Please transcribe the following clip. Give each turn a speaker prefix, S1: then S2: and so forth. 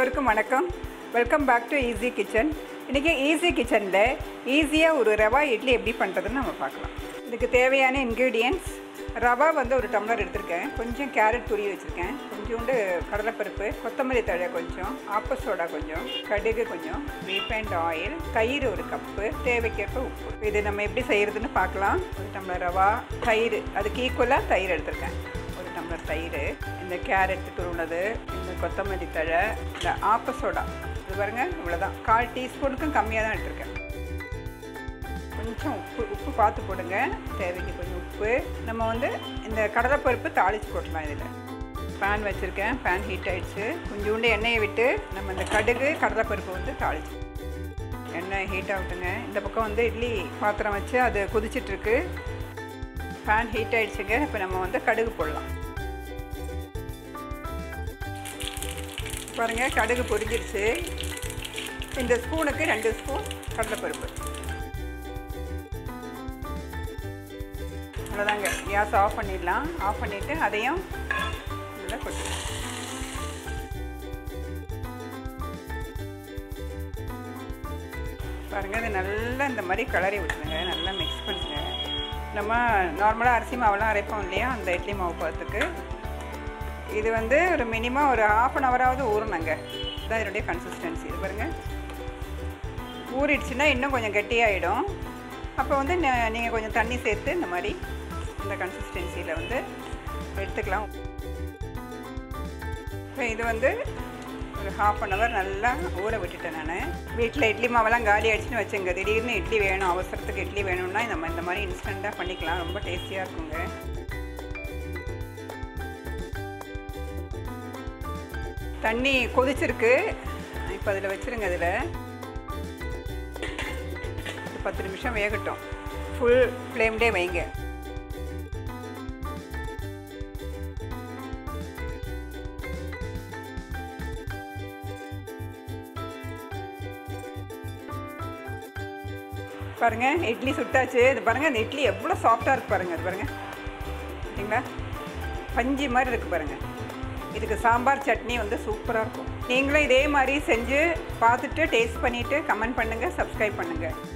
S1: எல்லோருக்கும் வணக்கம் welcome back to easy kitchen இன்றைக்கி ஈஸி கிச்சனில் ஈஸியாக ஒரு ரவா இட்லி எப்படி பண்ணுறதுன்னு நம்ம பார்க்கலாம் இதுக்கு தேவையான இன்க்ரீடியன்ட்ஸ் ரவா வந்து ஒரு டம்ளர் எடுத்திருக்கேன் கொஞ்சம் கேரட் துருவி வச்சுருக்கேன் கொஞ்சோண்டு கடலைப்பருப்பு கொத்தமல்லி தழை கொஞ்சம் ஆப்ப சோடா கொஞ்சம் கடுகு கொஞ்சம் ரீஃபைண்ட் ஆயில் தயிர் ஒரு கப்பு தேவைக்கேற்ப உப்பு இது நம்ம எப்படி செய்கிறதுன்னு பார்க்கலாம் ஒரு டம்ளர் ரவா தயிர் அதுக்கு ஈக்குவலாக தயிர் எடுத்திருக்கேன் ஒரு டம்ளர் தயிர் இந்த கேரட் துருவுனது இந்த கொத்தமல்லி தழை இந்த ஆப்ப சோடா இது பாருங்க இவ்வளோதான் கால் டீஸ்பூனுக்கும் கம்மியாக தான் எடுத்திருக்கேன் கொஞ்சம் உப்பு உப்பு பார்த்து போடுங்க தேவைக்கு கொஞ்சம் உப்பு நம்ம வந்து இந்த கடலைப்பருப்பு தாளித்து போட்டலாம் இதில் பேன் வச்சுருக்கேன் பேன் ஹீட் ஆயிடுச்சு கொஞ்சோண்டு எண்ணெயை விட்டு நம்ம இந்த கடுகு கடலைப்பருப்பு வந்து தாளிச்சு எண்ணெய் ஹீட் ஆகட்டுங்க இந்த பக்கம் வந்து இட்லி பாத்திரம் வச்சு அது கொதிச்சிட்ருக்கு பேன் ஹீட் ஆயிடுச்சுங்க இப்போ நம்ம வந்து கடுகு போடலாம் பாருங்கள் கடுகு பொரிஞ்சிருச்சு இந்த ஸ்பூனுக்கு ரெண்டு ஸ்பூன் கடலைப்பருப்பு அவ்வளோதாங்க கேஸ் ஆஃப் பண்ணிடலாம் ஆஃப் பண்ணிவிட்டு அதையும் இதில் கொட்டிடலாம் பாருங்கள் இது நல்லா இந்த மாதிரி கிளறி விட்டுருங்க நல்லா மிக்ஸ் பண்ணுங்க நம்ம நார்மலாக அரிசி மாவுலாம் அரைப்போம் இல்லையா அந்த இட்லி மாவு பார்த்துக்கு இது வந்து ஒரு மினிமம் ஒரு ஆஃப் அன் ஹவராவது ஊறணுங்க இதுதான் இதனுடைய கன்சிஸ்டன்சி இது பாருங்கள் ஊறிடுச்சுன்னா இன்னும் கொஞ்சம் கெட்டியாகிடும் அப்போ வந்து நீங்கள் கொஞ்சம் தண்ணி சேர்த்து இந்த மாதிரி இந்த கன்சிஸ்டன்சியில் வந்து எடுத்துக்கலாம் இப்போ இது வந்து ஒரு ஹாஃப் அன் ஹவர் நல்லா ஊற விட்டுட்டேன் நான் வீட்டில் இட்லி மாவெல்லாம் காலி ஆகிடுச்சுன்னு வச்சுங்க திடீர்னு இட்லி வேணும் அவசரத்துக்கு இட்லி வேணும்னா நம்ம இந்த மாதிரி இன்ஸ்டண்ட்டாக பண்ணிக்கலாம் ரொம்ப டேஸ்டியாக இருக்குங்க தண்ணி கொதிச்சிருக்கு இப்போ அதில் வச்சுருங்க அதில் ஒரு பத்து நிமிஷம் வேகட்டும் ஃபுல் ஃப்ளேம்லேயே வைங்க பாருங்க இட்லி சுட்டாச்சு இது பாருங்க இந்த இட்லி எவ்வளோ சாஃப்டாக இருக்கு பாருங்க இது பாருங்க சரிங்களா பஞ்சு மாதிரி இருக்கு பாருங்க இதுக்கு சாம்பார் சட்னி வந்து சூப்பராக இருக்கும் நீங்களும் இதே மாதிரி செஞ்சு பார்த்துட்டு டேஸ்ட் பண்ணிவிட்டு கமெண்ட் பண்ணுங்கள் சப்ஸ்கிரைப் பண்ணுங்கள்